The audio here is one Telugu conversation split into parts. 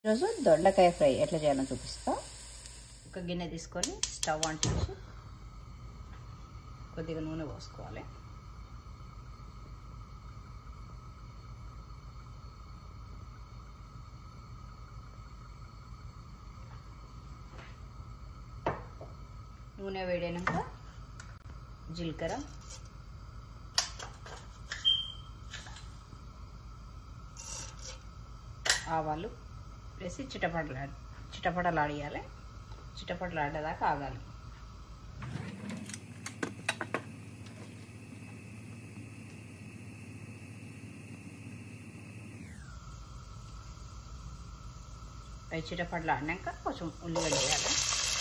ఈరోజు దొండకాయ ఫ్రై ఎట్లా చేయాలో చూపిస్తా ఒక గిన్నె తీసుకొని స్టవ్ ఆన్ చేసి కొద్దిగా నూనె పోసుకోవాలి నూనె వేడైనాక జీలకర్ర ఆవాలు వేసి చిటపటలా చిటపటలాడియాలి చిటపటలాడేదాకా ఆగాలి అవి చిటపటలాడినాక కొంచెం ఉల్లిగడ్డ వేయాలి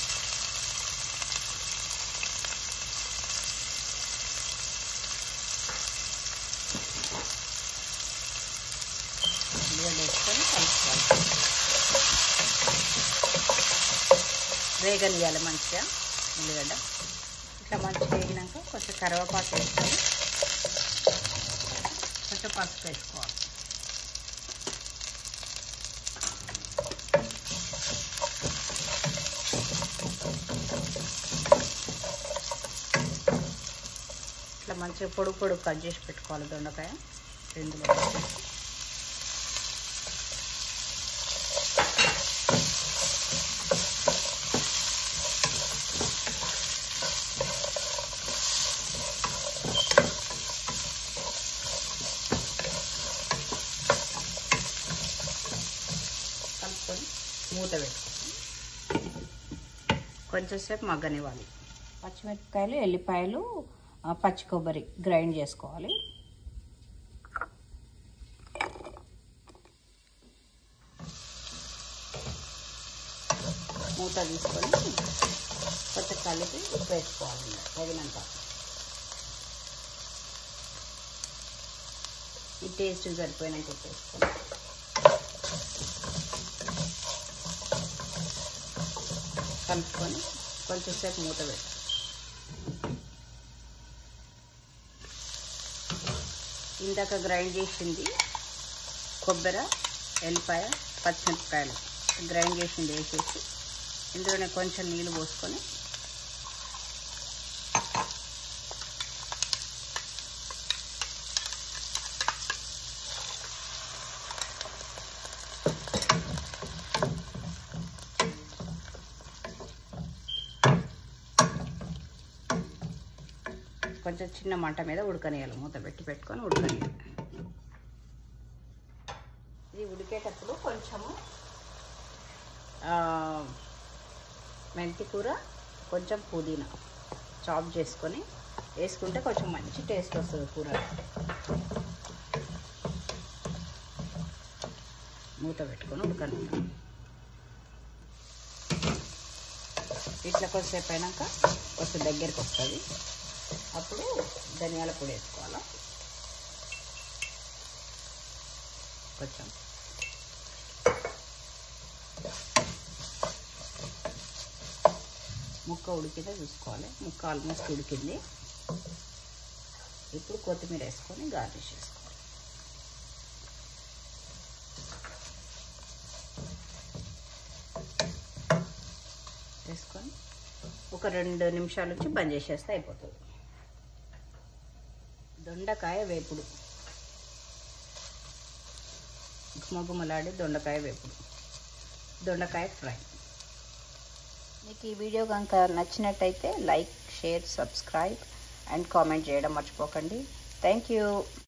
ఉల్లిగడ్డ వేసుకొని కలుపుకోవాలి వేగనియాలి మంచిగా ఉల్లిగడ్డ ఇట్లా మంచిగా వేగినాక కొంచెం కరివేపాకు వేసుకొని కొంచెం పసుపు వేసుకోవాలి ఇట్లా మంచిగా పొడుగు పొడుగు కట్ చేసి పెట్టుకోవాలి దొండకాయ రెండులో వేసేసి కలుపుకొని మూత పెట్టుకోవాలి కొంచెంసేపు మగ్గనివ్వాలి పచ్చిమిరపకాయలు ఎల్లిపాయలు ఆ, పచ్చి కొబ్బరి గ్రైండ్ చేసుకోవాలి మూత తీసుకొని కొంచెం కలిపి ఉప్పు వేసుకోవాలి తగినంత ఈ టేస్ట్ సరిపోయినాక ఉప్పు వేసుకోవాలి కలుపుకొని కొంచెం సేపు మూత పెట్టి ఇందాక గ్రైండ్ చేసింది కొబ్బరి ఎల్లిపాయ పచ్చిమిరపకాయలు గ్రైండ్ చేసింది వేసేసి ఇందులోనే కొంచెం నీళ్ళు పోసుకొని కొంచెం చిన్న మంట మీద ఉడకనియాలి మూత పెట్టి పెట్టుకొని ఉడకనియాలి ఇది ఉడికేటప్పుడు కొంచెము ఆ, మెంతి కూర కొంచెం పుదీనా చాప్ చేసుకొని వేసుకుంటే కొంచెం మంచి టేస్ట్ వస్తుంది కూర మూత పెట్టుకొని ఉడకనియాలి ఇట్లా కొద్దిసేపు అయినాక కొంచెం దగ్గరికి వస్తుంది అప్పుడు ధనియాల పొడి వేసుకోవాలా కొంచెం ముక్క ఉడికితే చూసుకోవాలి ముక్క ఆల్మోస్ట్ ఉడికింది ఇప్పుడు కొత్తిమీర వేసుకొని గార్నిష్ చేసుకోవాలి వేసుకొని ఒక రెండు నిమిషాల నుంచి బంద్ చేసేస్తే అయిపోతుంది దొండకాయ వేపుడు గుమగుమలాడే దొండకాయ వేపుడు దొండకాయ ఫ్రై మీకు ఈ వీడియో కనుక నచ్చినట్టయితే like share subscribe and comment చేయడం మర్చిపోకండి థ్యాంక్ యూ